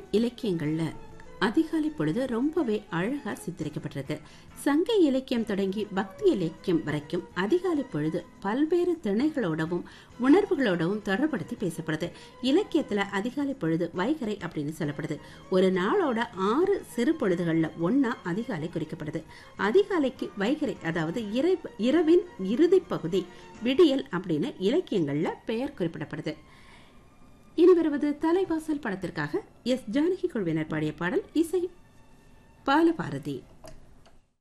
இலக்கியங்கள்ல அதிகாலை பொழுது ரொம்பவே அழகா சித்தரிக்கப்பட்டிருக்கு சங்க இலக்கியம் தொடங்கி பக்தி இலக்கியம் வரைக்கும் அதிகாலை பொழுது பல்வேறு திணைகளோடவும் உணர்வுகளோடவும் தொடர்படுத்தி பேசப்படுது இலக்கியத்துல அதிகாலை பொழுது வைகரை அப்படின்னு சொல்லப்படுது ஒரு நாளோட ஆறு சிறு பொழுதுகள்ல ஒன்னா அதிகாலை குறிக்கப்படுது அதிகாலைக்கு வைகரை அதாவது இறை இரவின் இறுதி பகுதி விடியல் அப்படின்னு இலக்கியங்கள்ல பெயர் குறிப்பிடப்படுது இனி வருவது தலைவாசல் படத்திற்காக எஸ் ஜானகி குழுவினர் பாடிய பாடல் இசை பாலபாரதி